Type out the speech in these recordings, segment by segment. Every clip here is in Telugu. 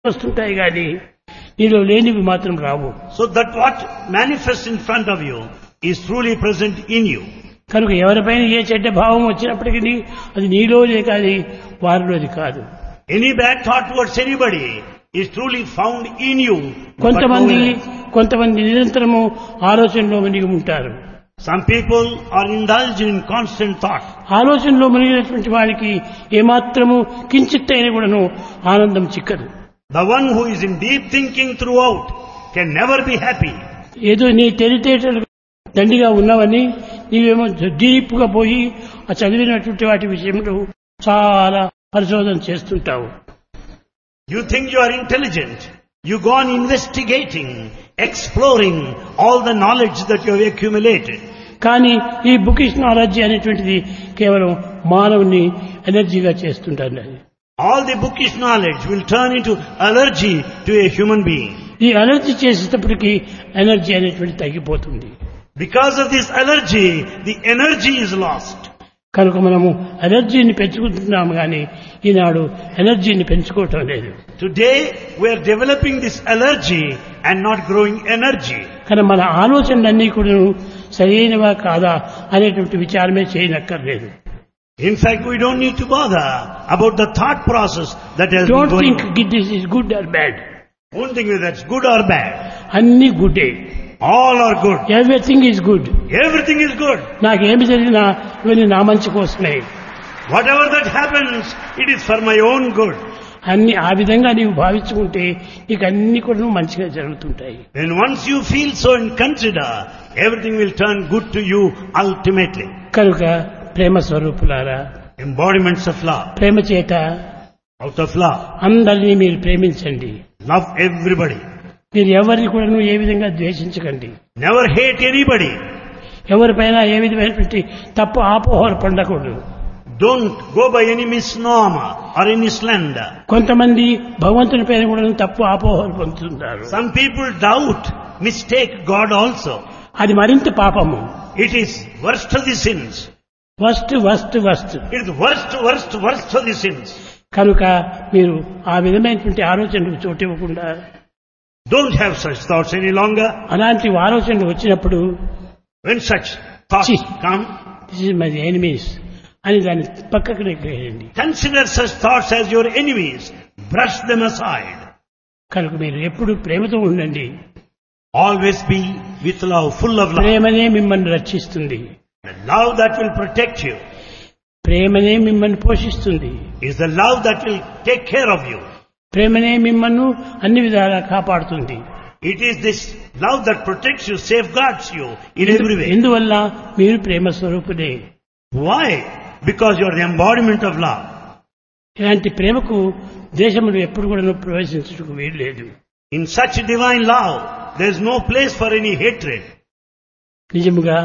వస్తుంటాయి కానీ నీలో లేనివి మాత్రం రావు So that what manifests in front of you is truly present in you. కనుక ఎవరిపైన ఏ చెడ్డ భావం వచ్చినప్పటికీ అది నీలోనే కానీ వారిలోది కాదు Any bad thought towards anybody is truly found in you. but కొంతమంది nowhere else. కొంతమంది నిరంతరము ఆలోచనలో మునిగి ఉంటారు Some people are indulged in constant thought. ఆలోచనలో మునిగినటువంటి వారికి ఏమాత్రము కించిత్తైన కూడాను ఆనందం చిక్కదు The one who is in deep thinking throughout can never be happy. ఏదో నీ తెలివితేటలు దండిగా ఉన్నావని నీవేమో డీప్గా పోయి ఆ చదివినటువంటి వాటి విషయంలో చాలా పరిశోధన చేస్తుంటావు You think you are intelligent. You go on investigating, exploring all the knowledge that you have accumulated. కానీ ఈ బుకిష్ నాలెడ్జ్ అనేటువంటిది కేవలం మానవుని ఎనర్జీగా చేస్తుంటారు అది All the bookish knowledge will turn into allergy to a human being. ఈ ఎనర్జీ చేసేటప్పటికి ఎనర్జీ అనేటువంటి తగ్గిపోతుంది Because of this allergy, the energy is lost. కనుక మనము ఎనర్జీని పెంచుకుంటున్నాము కానీ ఈనాడు ఎనర్జీని పెంచుకోవటం లేదు Today, we are developing this allergy and not growing energy. కానీ మన ఆలోచనలన్నీ కూడా సరైనవా కాదా అనేటువంటి విచారమే చేయనక్కర్లేదు In fact, we don't need to bother about the thought process that has been don't going think on. This is good or bad Won't think whether that's good or bad. అన్ని గుడ్డే All are good. Everything is good Everything is good. నాకేమి జరిగినా ఇవన్నీ నా మంచి కోసమే Whatever that happens, it is for my own good. అన్ని ఆ విధంగా నీవు భావించుకుంటే నీకు అన్ని కూడా మంచిగా జరుగుతుంటాయి When once you feel so and consider, everything will turn good to you ultimately. కనుక ప్రేమ స్వరూపులారా Embodiments of love. ప్రేమ చేత Out of love. అందరినీ మీరు ప్రేమించండి Love everybody. మీరు ఎవరిని కూడా ఏ విధంగా ద్వేషించకండి Never hate anybody. ఎవరిపైన ఏ విధమైనటువంటి తప్పు ఆపోహలు పండకూడదు Don't go by any misnomer or any slander. కొంతమంది భగవంతుని పైన కూడా తప్పు ఆపోహలు పొందుతుంటారు Some people doubt, mistake God also. అది మరింత పాపము It is worst of the sins. Worst worst worst It is worst, worst, worst of the sins. కనుక మీరు ఆ విధమైనటువంటి ఆలోచనలకు చోటు ఇవ్వకుండా Don't have such thoughts any longer. అలాంటి ఆలోచనలు వచ్చినప్పుడు When such thoughts Chi. come, this is my enemies అని దాన్ని పక్కకు నెగ్గేయండి consider such thoughts as your enemies. Brush them aside. కనుక మీరు ఎప్పుడు ప్రేమతో ఉండండి Always be with love, full of love. ప్రేమనే మిమ్మల్ని రక్షిస్తుంది The love that will protect you ప్రేమనే మిమ్మల్ని పోషిస్తుంది is the love that will take care of you. ప్రేమనే మిమ్మల్ని అన్ని విధాలా కాపాడుతుంది It is this love that protects you, safeguards you in every way. ఎందువల్ల మీరు ప్రేమ స్వరూపుడే Why? Because you are the embodiment of love. ఇలాంటి ప్రేమకు దేశములు ఎప్పుడు కూడా ప్రవేశించడానికి వీలు లేదు In such divine love, there is no place for any hatred. నిజముగా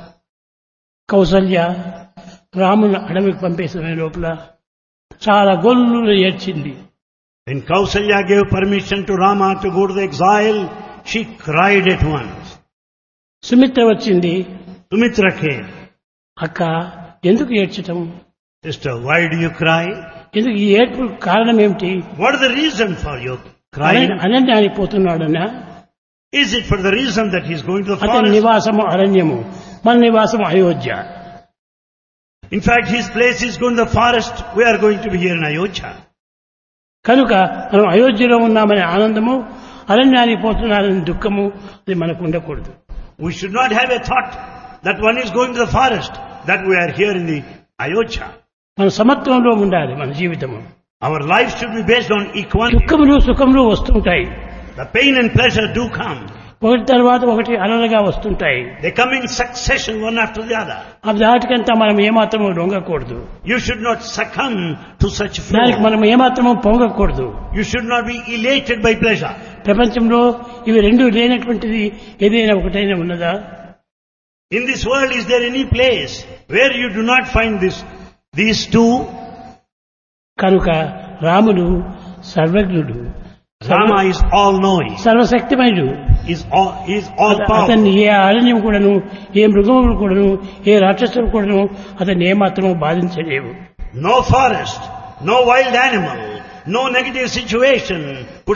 కౌసల్య రాముని అడవికి పంపే సమయం లోపల చాలా గొల్లు ఏడ్చింది When Kausalya gave permission to Rama to go to the exile, she cried at once. Sumitra వచ్చింది Sumitra came. అక్క ఎందుకు ఏడ్చటం Sister, why do you cry? ఎందుకు ఈ ఏడ్పు కారణం ఏమిటి What is the reason for your crying? అరణ్యానికి పోతున్నాడనా Is it for the reason that he is going to the అతని forest? నివాసము అరణ్యము మన నివాసం Ayodhya In fact, his place is going to the forest. We are going to be here in Ayodhya. కనుక మనం అయోధ్యలో ఉన్నామనే ఆనందము అరణ్యానికి పోతున్నారనే దుఃఖము అది మనకు ఉండకూడదు We should not have a thought that one is going to the forest, that we are here in the Ayodhya. మన సమత్వంలో ఉండాలి మన జీవితము Our life should be based on equality. దుఃఖములు సుఖములు వస్తుంటాయి The pain and pleasure do come. ఒకటి తర్వాత ఒకటి అలలుగా వస్తుంటాయి They come in succession one after the other. ఆ దాటికంతా మనం ఏమాత్రము లొంగకూడదు You should not succumb to such దానికి flow. మనం ఏమాత్రము పొంగకూడదు You should not be elated by pleasure. ప్రపంచంలో ఇవి రెండు లేనటువంటిది ఏదైనా ఒకటైనా ఉన్నదా In this world, is there any place where you do not find this, these two? కనుక రాముడు సర్వజ్ఞుడు Rama is all knowing, సర్వశక్తిమయుడు is all, is all powerful. అతన్ని ఏ అరణ్యం కూడాను ఏ మృగములు కూడాను ఏ రాక్షసులు కూడాను అతన్ని ఏమాత్రము బాధించలేవు No forest, no wild animal, no negative situation could